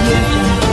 audio jungle.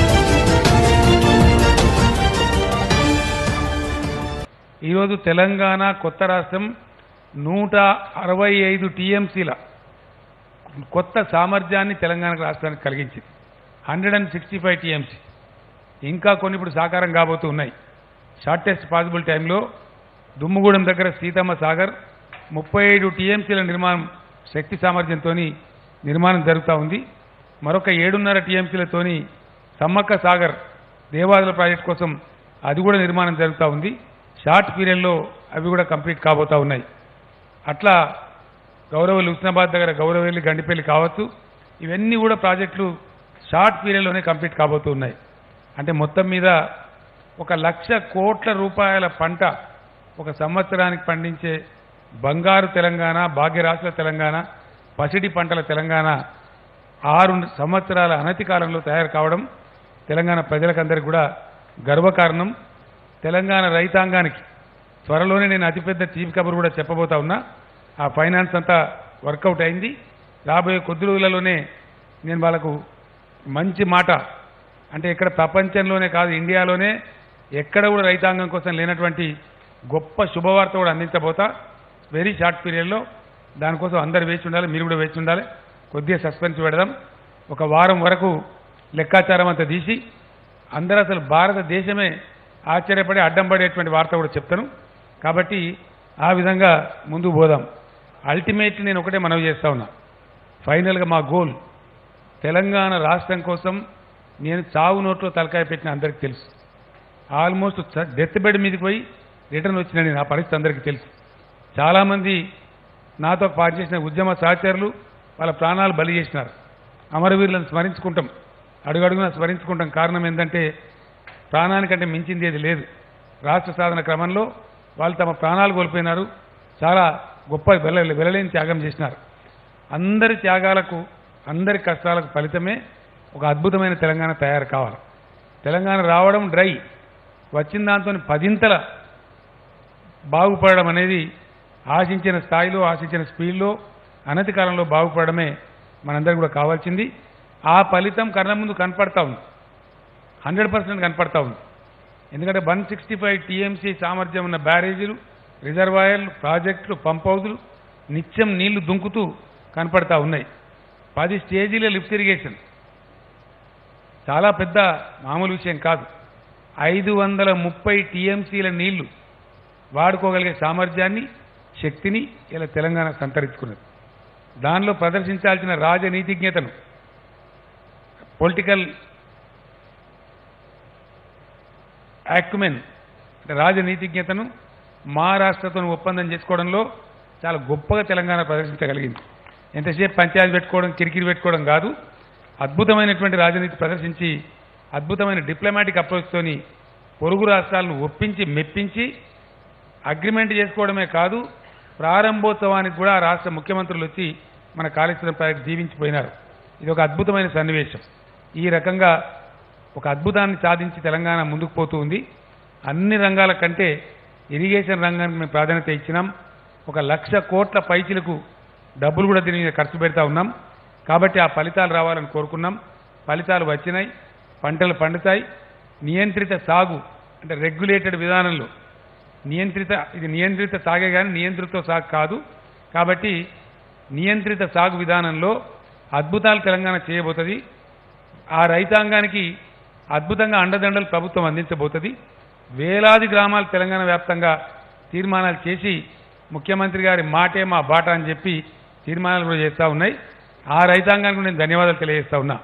ఈరోజు తెలంగాణ కొత్త రాష్ట్రం నూట అరవై ఐదు టీఎంసీల కొత్త సామర్థ్యాన్ని తెలంగాణ రాష్ట్రానికి కలిగించింది hundred and sixty five TMC ఇంకా కొన్ని ఇప్పుడు సాకారం కాబోతూ ఉన్నాయి షార్టెస్ట్ పాసిబుల్ టైంలో దుమ్ముగూడెం దగ్గర సీతమ్మ సాగర్ ముప్పై ఐదు టీఎంసీల నిర్మాణం శక్తి సామర్థ్యంతో నిర్మాణం జరుగుతూ ఉంది మరొక ఏడున్నర టీఎంసీలతోని సమ్మక్క సాగర్ దేవాదుల ప్రాజెక్ట్ కోసం అది కూడా నిర్మాణం జరుగుతూ ఉంది షార్ట్ పీరియడ్లో అవి కూడా కంప్లీట్ కాబోతా ఉన్నాయి అట్లా గౌరవల్లి హుస్నాబాద్ దగ్గర గౌరవల్లి గండిపల్లి కావచ్చు ఇవన్నీ కూడా ప్రాజెక్టులు షార్ట్ పీరియడ్లోనే కంప్లీట్ కాబోతూ ఉన్నాయి అంటే మొత్తం మీద ఒక లక్ష కోట్ల రూపాయల పంట ఒక సంవత్సరానికి పండించే బంగారు తెలంగాణ భాగ్యరాశుల తెలంగాణ పసిడి పంటల తెలంగాణ ఆరు సంవత్సరాల అనతి కాలంలో తయారు కావడం తెలంగాణ ప్రజలకందరికీ కూడా గర్వకారణం తెలంగాణ రైతాంగానికి త్వరలోనే నేను అతిపెద్ద చీఫ్ కబుర్ కూడా చెప్పబోతా ఉన్నా ఆ ఫైనాన్స్ అంతా వర్కౌట్ అయింది రాబోయే కొద్ది రోజులలోనే నేను వాళ్ళకు మంచి మాట అంటే ఇక్కడ ప్రపంచంలోనే కాదు ఇండియాలోనే ఎక్కడ కూడా రైతాంగం కోసం లేనటువంటి గొప్ప శుభవార్త కూడా అందించబోతా వెరీ షార్ట్ పీరియడ్లో దానికోసం అందరు వేచి ఉండాలి మీరు కూడా వేచి ఉండాలి కొద్దిగా సస్పెన్స్ పెడదాం ఒక వారం వరకు లెక్కాచారం అంతా తీసి అందరూ అసలు భారతదేశమే ఆశ్చర్యపడి అడ్డం పడేటువంటి వార్త కూడా చెప్తాను కాబట్టి ఆ విధంగా ముందుకు పోదాం అల్టిమేట్లీ నేను ఒకటే మనవి చేస్తా ఉన్నా ఫైనల్గా మా గోల్ తెలంగాణ రాష్ట్రం కోసం నేను చావు నోట్లో తలకాయ పెట్టిన అందరికీ తెలుసు ఆల్మోస్ట్ డెత్ బెడ్ మీదకి పోయి రిటర్న్ వచ్చిన నేను ఆ పరిస్థితి అందరికీ తెలుసు చాలామంది నాతో పనిచేసిన ఉద్యమ సహచరులు వాళ్ళ ప్రాణాలు బలి చేసినారు అమరవీరులను స్మరించుకుంటాం అడుగడుగునా స్మరించుకుంటాం కారణం ఏంటంటే ప్రాణానికంటే మించింది ఏది లేదు రాష్ట్ర సాధన క్రమంలో వాళ్ళు తమ ప్రాణాలు కోల్పోయినారు చాలా గొప్ప వెల వెలలేని త్యాగం చేసినారు అందరి త్యాగాలకు అందరి కష్టాలకు ఫలితమే ఒక అద్భుతమైన తెలంగాణ తయారు కావాలి తెలంగాణ రావడం డ్రై వచ్చిన దాంతో పదింతల బాగుపడడం అనేది ఆశించిన స్థాయిలో ఆశించిన స్పీడ్లో అనతి కాలంలో బాగుపడమే మనందరికీ కూడా కావాల్సింది ఆ ఫలితం కళ్ళ ముందు కనపడతా ఉంది హండ్రెడ్ పర్సెంట్ కనపడతా ఉంది ఎందుకంటే వన్ సిక్స్టీ ఫైవ్ టీఎంసీ సామర్థ్యం ఉన్న బ్యారేజీలు రిజర్వాయర్లు ప్రాజెక్టులు పంప్ హౌజులు నిత్యం నీళ్లు దుంకుతూ కనపడతా ఉన్నాయి పది స్టేజీల లిఫ్ట్ ఇరిగేషన్ చాలా పెద్ద మామూలు విషయం కాదు ఐదు వందల ముప్పై టీఎంసీల నీళ్లు వాడుకోగలిగే సామర్థ్యాన్ని శక్తిని ఇలా తెలంగాణ సంతరించుకున్నది దానిలో ప్రదర్శించాల్సిన రాజనీతిజ్ఞతను పొలిటికల్ యాక్యుమెన్ అంటే రాజనీతిజ్ఞతను మహారాష్ట్రతో ఒప్పందం చేసుకోవడంలో చాలా గొప్పగా తెలంగాణ ప్రదర్శించగలిగింది ఎంతసేపు పంచాయతీ పెట్టుకోవడం కిరికిరి పెట్టుకోవడం కాదు అద్భుతమైనటువంటి రాజనీతి ప్రదర్శించి అద్భుతమైన డిప్లొమాటిక్ అప్రోచ్తోని పొరుగు రాష్ట్రాలను ఒప్పించి మెప్పించి అగ్రిమెంట్ చేసుకోవడమే కాదు ప్రారంభోత్సవానికి కూడా ఆ రాష్ట్ర ముఖ్యమంత్రులు వచ్చి మన కాళేశ్వరం ప్రాజెక్ట్ జీవించిపోయినారు ఇది ఒక అద్భుతమైన సన్నివేశం ఈ రకంగా ఒక అద్భుతాన్ని సాధించి తెలంగాణ ముందుకు పోతూ ఉంది అన్ని రంగాల కంటే ఇరిగేషన్ రంగానికి మేము ప్రాధాన్యత ఇచ్చినాం ఒక లక్ష కోట్ల పైచిలకు డబ్బులు కూడా దీని మీద ఖర్చు పెడతా ఉన్నాం కాబట్టి ఆ ఫలితాలు రావాలని కోరుకున్నాం ఫలితాలు వచ్చినాయి పంటలు పండుతాయి నియంత్రిత సాగు అంటే రెగ్యులేటెడ్ విధానంలో నియంత్రిత ఇది నియంత్రిత సాగే కానీ నియంత్రిత సాగు కాదు కాబట్టి నియంత్రిత సాగు విధానంలో అద్భుతాలు తెలంగాణ చేయబోతుంది ఆ రైతాంగానికి అద్భుతంగా అండదండలు ప్రభుత్వం అందించబోతుంది వేలాది గ్రామాలు తెలంగాణ వ్యాప్తంగా తీర్మానాలు చేసి ముఖ్యమంత్రి గారి మాటే మా బాట అని చెప్పి తీర్మానాలు కూడా చేస్తూ ఉన్నాయి ఆ రైతాంగానికి నేను ధన్యవాదాలు తెలియజేస్తా ఉన్నా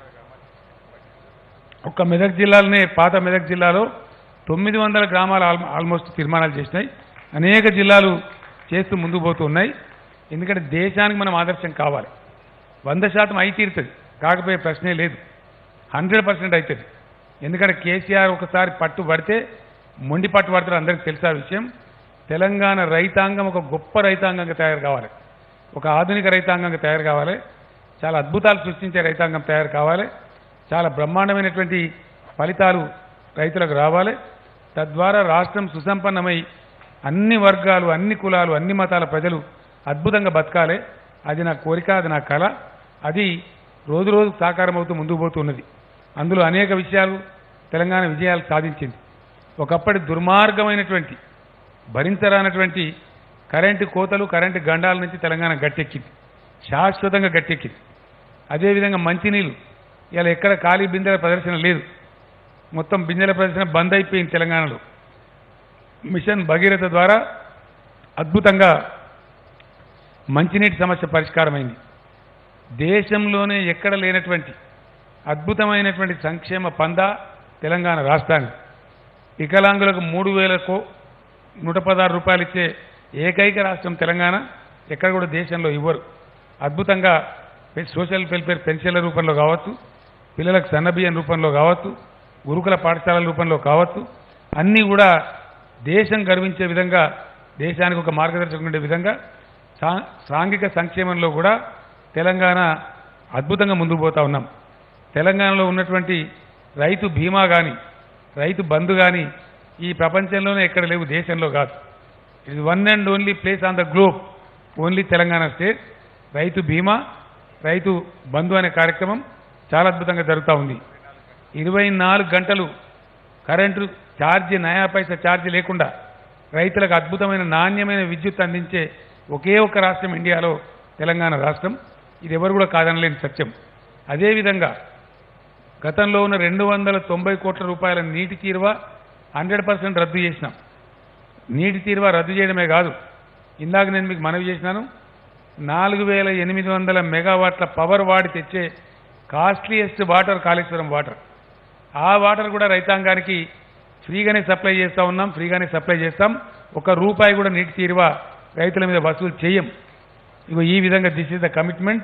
ఒక్క మెదక్ జిల్లాలోనే పాత మెదక్ జిల్లాలో తొమ్మిది వందల గ్రామాలు ఆల్ ఆల్మోస్ట్ తీర్మానాలు చేసినాయి అనేక జిల్లాలు చేస్తూ ముందుకు పోతూ ఉన్నాయి ఎందుకంటే దేశానికి మనం ఆదర్శం కావాలి వంద శాతం అయి తీరుతుంది కాకపోయే ప్రశ్నే లేదు హండ్రెడ్ పర్సెంట్ అవుతుంది ఎందుకంటే కేసీఆర్ ఒకసారి పట్టు పడితే మొండి పట్టు పడతారు అందరికీ తెలిసే విషయం తెలంగాణ రైతాంగం ఒక గొప్ప రైతాంగంగా తయారు కావాలి ఒక ఆధునిక రైతాంగంగా తయారు కావాలి చాలా అద్భుతాలు సృష్టించే రైతాంగం తయారు కావాలి చాలా బ్రహ్మాండమైనటువంటి ఫలితాలు రైతులకు రావాలి తద్వారా రాష్ట్రం సుసంపన్నమై అన్ని వర్గాలు అన్ని కులాలు అన్ని మతాల ప్రజలు అద్భుతంగా బతకాలి అది నా కోరిక అది నా కళ అది రోజు రోజు సాకారం అవుతూ ముందుకు పోతున్నది అందులో అనేక విషయాలు తెలంగాణ విజయాలు సాధించింది ఒకప్పటి దుర్మార్గమైనటువంటి భరించరానటువంటి కరెంటు కోతలు కరెంటు గండాల నుంచి తెలంగాణ గట్టెక్కింది శాశ్వతంగా గట్టెక్కింది అదేవిధంగా మంచినీళ్ళు ఇలా ఎక్కడ ఖాళీ బిందెల ప్రదర్శన లేదు మొత్తం బిందెల ప్రదర్శన బంద్ అయిపోయింది తెలంగాణలో మిషన్ భగీరథ ద్వారా అద్భుతంగా మంచినీటి సమస్య పరిష్కారమైంది దేశంలోనే ఎక్కడ లేనటువంటి అద్భుతమైనటువంటి సంక్షేమ పంద తెలంగాణ రాష్ట్రానికి వికలాంగులకు మూడు వేలకు నూట పదహారు రూపాయలు ఇచ్చే ఏకైక రాష్ట్రం తెలంగాణ ఎక్కడ కూడా దేశంలో ఇవ్వరు అద్భుతంగా పె- సోషల్ వెల్ఫేర్ పెన్షన్ల రూపంలో కావచ్చు పిల్లలకు సన్నబియ్యం రూపంలో కావచ్చు గురుకుల పాఠశాలల రూపంలో కావచ్చు అన్నీ కూడా దేశం గర్వించే విధంగా దేశానికి ఒక మార్గదర్శకం ఉండే విధంగా సా- సాంఘిక సంక్షేమంలో కూడా తెలంగాణ అద్భుతంగా ముందుకు పోతా ఉన్నాం తెలంగాణలో ఉన్నటువంటి రైతు బీమా కానీ రైతు బంధు కానీ ఈ ప్రపంచంలోనే ఎక్కడ లేవు దేశంలో కాదు ఇది one and only place on the globe only Telangana state Rythu Bima రైతు బంధు అనే కార్యక్రమం చాలా అద్భుతంగా జరుగుతూ ఉంది ఇరవై నాలుగు గంటలు కరెంటు ఛార్జీ నయా పైసా ఛార్జీ లేకుండా రైతులకు అద్భుతమైన నాణ్యమైన విద్యుత్ అందించే ఒకే ఒక్క రాష్ట్రం ఇండియాలో తెలంగాణ రాష్ట్రం ఇది ఎవరు కూడా కాదనలేని సత్యం అదేవిధంగా గతంలో ఉన్న రెండు వందల తొంభై కోట్ల రూపాయల నీటి తీరువ హండ్రెడ్ పర్సెంట్ రద్దు చేసినాం నీటి తీరువ రద్దు చేయడమే కాదు ఇందాక నేను మీకు మనవి చేసినాను నాలుగు వేల ఎనిమిది వందల మెగావాట్ల పవర్ వాడి తెచ్చే కాస్ట్లీయెస్ట్ వాటర్ కాళేశ్వరం వాటర్ ఆ వాటర్ కూడా రైతాంగానికి ఫ్రీగానే సప్లై చేస్తూ ఉన్నాం ఫ్రీగానే సప్లై చేస్తాం ఒక రూపాయి కూడా నీటి తీరువ రైతుల మీద వసూలు చేయం ఇగో ఈ విధంగా దిస్ ఇస్ ద కమిట్మెంట్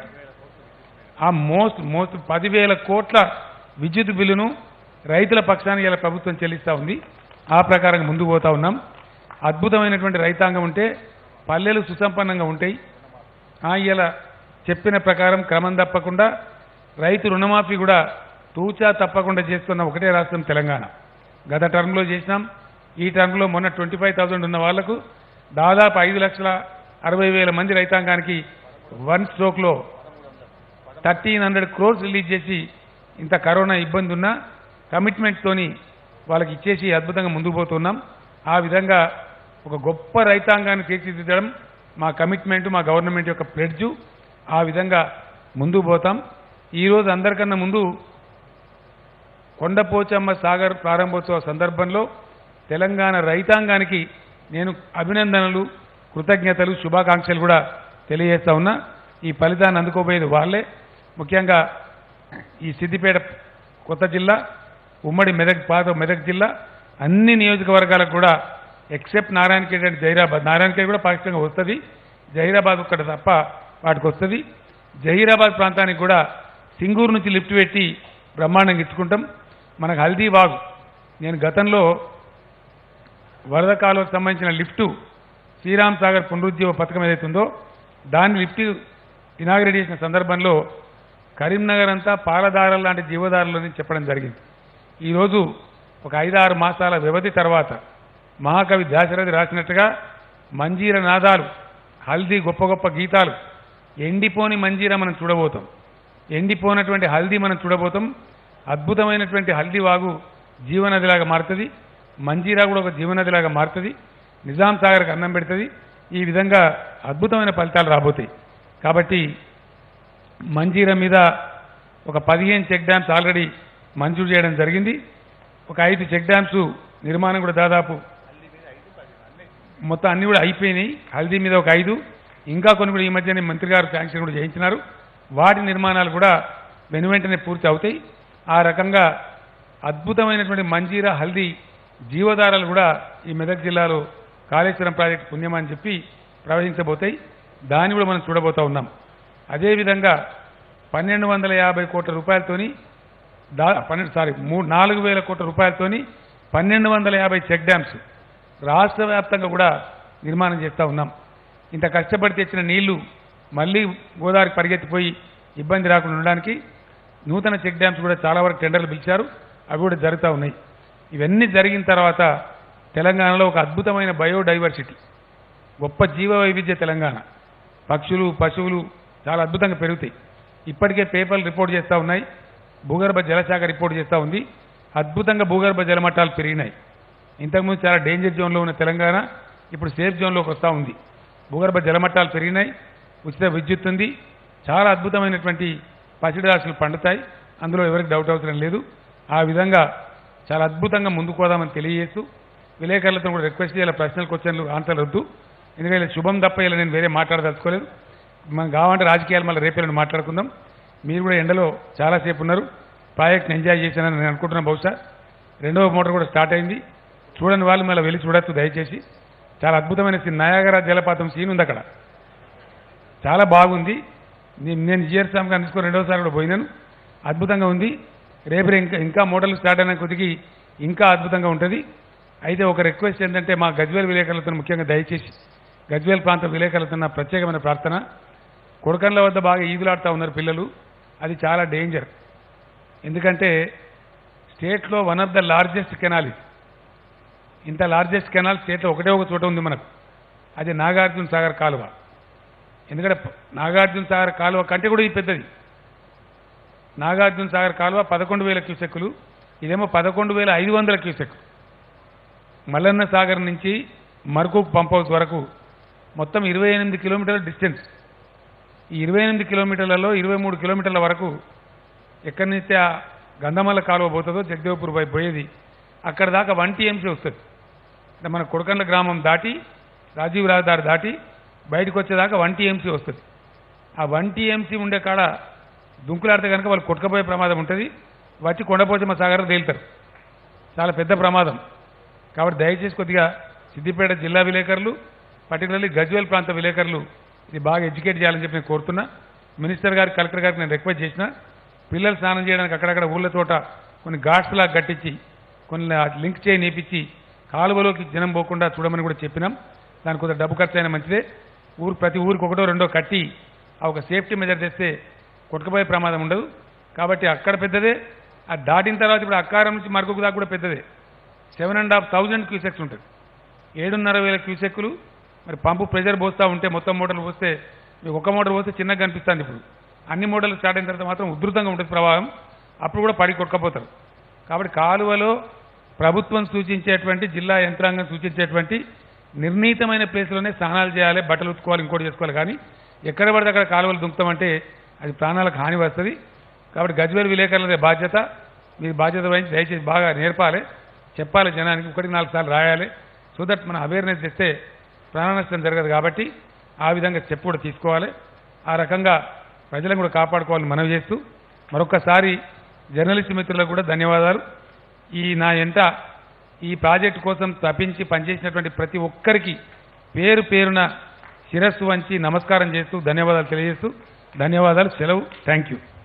ఆ మోస్ట్ మోస్ట్ పదివేల కోట్ల విద్యుత్ బిల్లును రైతుల పక్షాన్ని ఇలా ప్రభుత్వం చెల్లిస్తూ ఉంది ఆ ప్రకారంగా ముందుకు పోతా ఉన్నాం అద్భుతమైనటువంటి రైతాంగం ఉంటే పల్లెలు సుసంపన్నంగా ఉంటాయి ఆ ఇలా చెప్పిన ప్రకారం క్రమం తప్పకుండా రైతు రుణమాఫీ కూడా తూచా తప్పకుండా చేస్తున్న ఒకటే రాష్ట్రం తెలంగాణ గత టర్మ్లో చేసినాం ఈ టర్మ్లో మొన్న ట్వంటీ ఫైవ్ థౌసండ్ ఉన్న వాళ్లకు దాదాపు ఐదు లక్షల అరవై వేల మంది రైతాంగానికి వన్ స్ట్రోక్లో థర్టీన్ హండ్రెడ్ క్రోర్స్ రిలీజ్ చేసి ఇంత కరోనా ఇబ్బంది ఉన్నా కమిట్మెంట్తోని వాళ్ళకి ఇచ్చేసి అద్భుతంగా ముందుకు పోతున్నాం ఆ విధంగా ఒక గొప్ప రైతాంగాన్ని తీర్చిదిద్దడం మా కమిట్మెంట్ మా గవర్నమెంట్ యొక్క ప్లెడ్జు ఆ విధంగా ముందుకు పోతాం ఈరోజు అందరికన్నా ముందు కొండపోచమ్మ సాగర్ ప్రారంభోత్సవ సందర్భంలో తెలంగాణ రైతాంగానికి నేను అభినందనలు కృతజ్ఞతలు శుభాకాంక్షలు కూడా తెలియజేస్తా ఉన్నా ఈ ఫలితాన్ని అందుకోబోయేది వాళ్ళే ముఖ్యంగా ఈ సిద్దిపేట కొత్త జిల్లా ఉమ్మడి మెదక్ పాత మెదక్ జిల్లా అన్ని నియోజకవర్గాలకు కూడా ఎక్సెప్ట్ నారాయణఖేడ్ అండ్ జైరాబాద్ నారాయణఖేడ్ కూడా పాక్షికంగా వస్తుంది జహీరాబాద్ ఒక్కటి తప్ప వాటికి వస్తుంది జహీరాబాద్ ప్రాంతానికి కూడా సింగూరు నుంచి లిఫ్ట్ పెట్టి బ్రహ్మాండంగా ఇచ్చుకుంటాం మనకు హల్దీ వాగు నేను గతంలో వరద కాలువకు సంబంధించిన లిఫ్టు శ్రీరామ్ సాగర్ పునరుజ్జీవ పథకం ఏదైతుందో దాన్ని లిఫ్ట్ ఇనాగ్రేట్ చేసిన సందర్భంలో కరీంనగర్ అంతా పాలదారులు లాంటి జీవదారులని చెప్పడం జరిగింది ఈరోజు ఒక ఐదారు మాసాల వ్యవధి తర్వాత మహాకవి దాశరథి రాసినట్టుగా మంజీర నాదాలు హల్దీ గొప్ప గొప్ప గీతాలు ఎండిపోని మంజీర మనం చూడబోతాం ఎండిపోనటువంటి హల్దీ మనం చూడబోతాం అద్భుతమైనటువంటి హల్దీ వాగు జీవనదిలాగా మారుతుంది మంజీరా కూడా ఒక జీవనదిలాగా మారుతుంది నిజాం సాగర్కి అన్నం పెడుతుంది ఈ విధంగా అద్భుతమైన ఫలితాలు రాబోతాయి కాబట్టి మంజీరా మీద ఒక పదిహేను చెక్ డ్యామ్స్ ఆల్రెడీ మంజూరు చేయడం జరిగింది ఒక ఐదు చెక్ డ్యామ్స్ నిర్మాణం కూడా దాదాపు మొత్తం అన్ని కూడా అయిపోయినాయి హల్దీ మీద ఒక ఐదు ఇంకా కొన్ని కూడా ఈ మధ్యనే మంత్రి గారు శాంక్షన్ కూడా చేయించినారు వాటి నిర్మాణాలు కూడా వెను వెంటనే పూర్తి అవుతాయి ఆ రకంగా అద్భుతమైనటువంటి మంజీరా హల్దీ జీవధారాలు కూడా ఈ మెదక్ జిల్లాలో కాళేశ్వరం ప్రాజెక్టు పుణ్యమని చెప్పి ప్రవహించబోతాయి దాన్ని కూడా మనం చూడబోతా ఉన్నాం అదేవిధంగా పన్నెండు వందల యాభై కోట్ల రూపాయలతోని దా పన్నెండు సారీ మూడు నాలుగు వేల కోట్ల రూపాయలతోని పన్నెండు వందల యాభై చెక్ డ్యామ్స్ రాష్ట్ర వ్యాప్తంగా కూడా నిర్మాణం చేస్తూ ఉన్నాం ఇంత కష్టపడి తెచ్చిన నీళ్లు మళ్ళీ గోదావరికి పరిగెత్తిపోయి ఇబ్బంది రాకుండా ఉండడానికి నూతన చెక్ డ్యామ్స్ కూడా చాలా వరకు టెండర్లు పిలిచారు అవి కూడా జరుగుతూ ఉన్నాయి ఇవన్నీ జరిగిన తర్వాత తెలంగాణలో ఒక అద్భుతమైన బయోడైవర్సిటీ గొప్ప జీవ వైవిధ్య తెలంగాణ పక్షులు పశువులు చాలా అద్భుతంగా పెరుగుతాయి ఇప్పటికే పేపర్లు రిపోర్ట్ చేస్తూ ఉన్నాయి భూగర్భ జలశాఖ రిపోర్ట్ చేస్తూ ఉంది అద్భుతంగా భూగర్భ జలమట్టాలు పెరిగినాయి ఇంతకుముందు చాలా డేంజర్ జోన్లో ఉన్న తెలంగాణ ఇప్పుడు సేఫ్ జోన్లోకి వస్తూ ఉంది భూగర్భ జలమట్టాలు పెరిగినాయి ఉచిత విద్యుత్ ఉంది చాలా అద్భుతమైనటువంటి పసిడి రాశులు పండుతాయి అందులో ఎవరికి డౌట్ అవసరం లేదు ఆ విధంగా చాలా అద్భుతంగా ముందుకు పోదామని తెలియజేస్తూ విలేకరులతో కూడా రిక్వెస్ట్ చేయాలి ప్రశ్నలు క్వశ్చన్లు ఆన్సర్లు వద్దు ఎందుకంటే ఇలా శుభం తప్ప ఇలా నేను వేరే మాట్లాడదలుచుకోలేదు మనం కావాలంటే రాజకీయాలు మళ్ళీ రేపే మాట్లాడుకుందాం మీరు కూడా ఎండలో చాలాసేపు ఉన్నారు ప్రాజెక్ట్ని ఎంజాయ్ చేశానని నేను అనుకుంటున్నాను బహుశా రెండవ మోటార్ కూడా స్టార్ట్ అయింది చూడని వాళ్ళు మళ్ళీ వెళ్ళి చూడొచ్చు దయచేసి చాలా అద్భుతమైన సీన్ నయాగరా జలపాతం సీన్ ఉంది అక్కడ చాలా బాగుంది నే- నేను జిఆర్ స్వామి గారిని తీసుకొని రెండోసారి కూడా పోయినాను అద్భుతంగా ఉంది రేపు ఇంకా ఇంకా మోడల్ స్టార్ట్ అయిన కొద్దికి ఇంకా అద్భుతంగా ఉంటుంది అయితే ఒక రిక్వెస్ట్ ఏంటంటే మా గజ్వేల్ విలేకరులతో ముఖ్యంగా దయచేసి గజ్వేల్ ప్రాంత విలేకరులతో నా ప్రత్యేకమైన ప్రార్థన కొడకండ్ల వద్ద బాగా ఈదులాడుతూ ఉన్నారు పిల్లలు అది చాలా డేంజర్ ఎందుకంటే స్టేట్లో one of the largest canal ఇది ఇంత లార్జెస్ట్ కెనాల్ స్టేట్లో ఒకటే ఒక చోట ఉంది మనకు అది నాగార్జున సాగర్ కాలువ ఎందుకంటే ప- నాగార్జున సాగర్ కాలువ కంటే కూడా ఇది పెద్దది నాగార్జున సాగర్ కాలువ పదకొండు వేల క్యూసెక్కులు ఇదేమో పదకొండు వేల ఐదు వందల క్యూసెక్కులు మల్లన్న సాగర్ నుంచి మరకు పంప్ హౌస్ వరకు మొత్తం ఇరవై ఎనిమిది కిలోమీటర్ల డిస్టెన్స్ ఈ ఇరవై ఎనిమిది కిలోమీటర్లలో ఇరవై మూడు కిలోమీటర్ల వరకు ఎక్కడి నుంచి ఆ గంధమల్ల కాలువ పోతుందో జగదేవ్పూర్ వైపు పోయేది అక్కడ దాకా వన్ టీఎంసీ వస్తుంది అంటే మన కొడకండ్ల గ్రామం దాటి రాజీవ్ రహదారి దాటి బయటకు వచ్చేదాకా వన్ టీఎంసీ వస్తుంది ఆ వన్ టీఎంసీ ఉండే కాడ దుంకులాడితే కనుక వాళ్ళు కొట్టుకపోయే ప్రమాదం ఉంటుంది వచ్చి కొండపోచమ్మ సాగర్ తేలుతారు చాలా పెద్ద ప్రమాదం కాబట్టి దయచేసి కొద్దిగా సిద్దిపేట జిల్లా విలేకరులు పర్టికులర్లీ గజ్వేల్ ప్రాంత విలేకరులు ఇది బాగా ఎడ్యుకేట్ చేయాలని చెప్పి నేను కోరుతున్నా మినిస్టర్ గారికి కలెక్టర్ గారికి నేను రిక్వెస్ట్ చేసిన పిల్లలు స్నానం చేయడానికి అక్కడక్కడ ఊళ్ళ చోట కొన్ని ఘాట్స్ లాగా కట్టించి కొన్ని లింక్ చేయి నేపించి కాలువలోకి జనం పోకుండా చూడమని కూడా చెప్పినాం దానికి కొంత డబ్బు ఖర్చు అయినా మంచిదే ఊరు ప్రతి ఊరికి ఒకటో రెండో కట్టి ఆ ఒక సేఫ్టీ మెజర్ తెస్తే కొట్టుకుపోయే ప్రమాదం ఉండదు కాబట్టి అక్కడ పెద్దదే ఆ దాటిన తర్వాత ఇప్పుడు అక్కారం నుంచి మరుగుకు దాకా కూడా పెద్దదే seven and half thousand cusecs ఉంటుంది ఏడున్నర వేల క్యూసెక్కులు మరి పంపు ప్రెజర్ పోస్తూ ఉంటే మొత్తం మోటార్లు పోస్తే మీకు ఒక మోటార్ పోస్తే చిన్నగా కనిపిస్తుంది ఇప్పుడు అన్ని మోటార్లు స్టార్ట్ అయిన తర్వాత మాత్రం ఉధృతంగా ఉంటుంది ప్రవాహం అప్పుడు కూడా పడి కొట్టుకపోతారు కాబట్టి కాలువలో ప్రభుత్వం సూచించేటువంటి జిల్లా యంత్రాంగం సూచించేటువంటి నిర్ణీతమైన ప్లేస్లోనే స్నానాలు చేయాలి బట్టలు ఉతుకోవాలి ఇంకోటి చేసుకోవాలి కానీ ఎక్కడ పడితే అక్కడ కాలువలు దుంకుతామంటే అది ప్రాణాలకు హాని వస్తుంది కాబట్టి గజ్వేల్ విలేకరులదే బాధ్యత మీరు బాధ్యత వహించి దయచేసి బాగా నేర్పాలి చెప్పాలి జనానికి ఒకటికి నాలుగు సార్లు రాయాలి సో దట్ మన అవేర్నెస్ తెస్తే ప్రాణ నష్టం జరగదు కాబట్టి ఆ విధంగా చెప్పు కూడా తీసుకోవాలి ఆ రకంగా ప్రజలను కూడా కాపాడుకోవాలని మనవి చేస్తూ మరొకసారి జర్నలిస్ట్ మిత్రులకు కూడా ధన్యవాదాలు ఈ నా ఎంట ఈ ప్రాజెక్టు కోసం తప్పించి పనిచేసినటువంటి ప్రతి ఒక్కరికి పేరు పేరున శిరస్సు వంచి నమస్కారం చేస్తూ ధన్యవాదాలు తెలియజేస్తూ ధన్యవాదాలు సెలవు థ్యాంక్ యూ